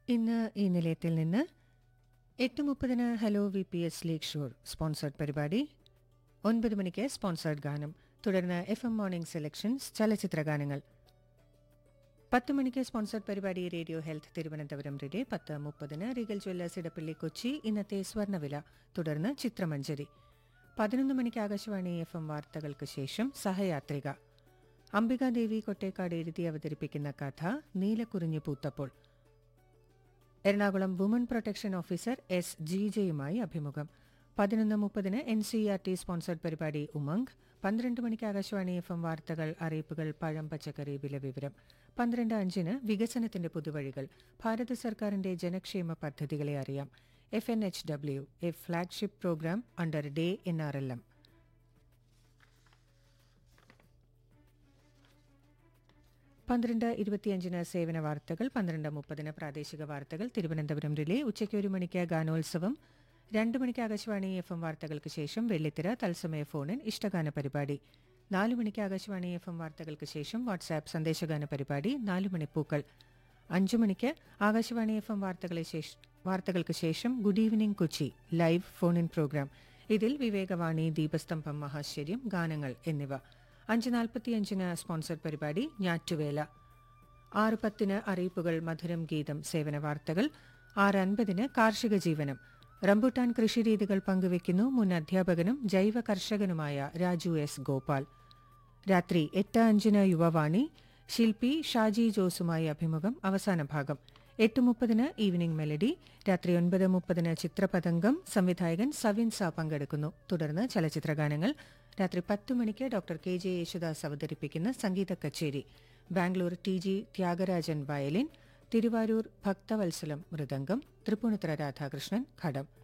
ഇന്ന് ഈ നിലയത്തിൽ നിന്ന് എട്ട് മുപ്പതിന് hello V P S lakeshore sponsored പരിപാടി ഒൻപത് മണിക്ക് സ്പോൺസേഡ് ഗാനം തുടർന്ന് എഫ് എം മോർണിംഗ് സെലക്ഷൻസ് ചലച്ചിത്ര ഗാനങ്ങൾ പത്ത് മണിക്ക് സ്പോൺസർഡ് പരിപാടി റേഡിയോ ഹെൽത്ത് തിരുവനന്തപുരം റിലേ പത്ത് മുപ്പതിന് റീഗൽ ജ്വല്ലേഴ്സ് ഇടപ്പള്ളി കൊച്ചി ഇന്നത്തെ സ്വർണ്ണവില തുടർന്ന് ചിത്രമഞ്ജരി പതിനൊന്ന് മണിക്ക് ആകാശവാണി എഫ് എം വാർത്തകൾക്ക് ശേഷം സഹയാത്രിക അംബികാദേവി കൊട്ടേക്കാട് എഴുതി അവതരിപ്പിക്കുന്ന കഥ നീലക്കുറിഞ്ഞു പൂത്തപ്പോൾ Ernakulam woman protection officer S G ജെയുമായി അഭിമുഖം പതിനൊന്ന് മുപ്പതിന് N C R T sponsored പരിപാടി ഉമംഗ് പന്ത്രണ്ട് മണിക്ക് ആകാശവാണി എഫ് എം വാർത്തകൾ അറിയിപ്പുകൾ പഴം പച്ചക്കറി വില വിവരം പന്ത്രണ്ട് അഞ്ചിന് വികസനത്തിന്റെ പുതുവഴികൾ ഭാരത സർക്കാരിന്റെ ജനക്ഷേമ പദ്ധതികളെ അറിയാം F N H W A flagship program under day N R L M പന്ത്രണ്ട് ഇരുപത്തിയഞ്ചിന് സേവന വാർത്തകൾ പന്ത്രണ്ട് മുപ്പതിന് പ്രാദേശിക വാർത്തകൾ തിരുവനന്തപുരം റിലേ ഉച്ചയ്ക്ക് ഒരു മണിക്ക് ഗാനോത്സവം രണ്ട് മണിക്ക് ആകാശവാണി എഫ് എം വാർത്തകൾക്ക് ശേഷം വെള്ളിത്തിര തത്സമയ ഫോണിൻ ഇഷ്ടഗാന പരിപാടി നാലു മണിക്ക് ആകാശവാണി എഫ് എം വാർത്തകൾക്ക് ശേഷം വാട്സാപ്പ് സന്ദേശഗാന പരിപാടി നാലു മണിപ്പൂക്കൾ അഞ്ചു മണിക്ക് ആകാശവാണി എഫ് എം വാർത്തകളെ ശേഷ- വാർത്തകൾക്ക് ശേഷം good evening Kochi live phone in program ഇതിൽ വിവേകവാണി ദീപസ്തംഭം മഹാശ്ചര്യം ഗാനങ്ങൾ എന്നിവ അഞ്ച് നാൽപ്പത്തിയഞ്ചിന് സ്പോൺസർഡ് പരിപാടി ഞാറ്റുവേല ആറ് പത്തിന് അറിയിപ്പുകൾ മധുരം ഗീതം സേവന വാർത്തകൾ ആറ് അൻപതിന് കാർഷിക ജീവനം റംബുട്ടാൻ കൃഷിരീതികൾ പങ്കുവയ്ക്കുന്നു മുൻ അധ്യാപകനും ജൈവ കർഷകനുമായ രാജു എസ് ഗോപാൽ രാത്രി എട്ട് അഞ്ചിന് യുവവാണി ശില്പി ഷാജി ജോസുമായി അഭിമുഖം അവസാന ഭാഗം എട്ട് മുപ്പതിന് ഈവനിംഗ് മെലഡി രാത്രി ഒൻപത് മുപ്പതിന് ചിത്രപതംഗം സംവിധായകൻ സവിൻ സ പങ്കെടുക്കുന്നു തുടർന്ന് ചലച്ചിത്രഗാനങ്ങൾ രാത്രി പത്ത് മണിക്ക് ഡോക്ടർ കെ ജെ യേശുദാസ് അവതരിപ്പിക്കുന്ന സംഗീത കച്ചേരി ബാംഗ്ലൂർ ടി ജി ത്യാഗരാജൻ വയലിൻ തിരുവാരൂർ ഭക്തവത്സലം മൃദംഗം തൃപ്പൂണിത്തുറ രാധാകൃഷ്ണൻ ഘടം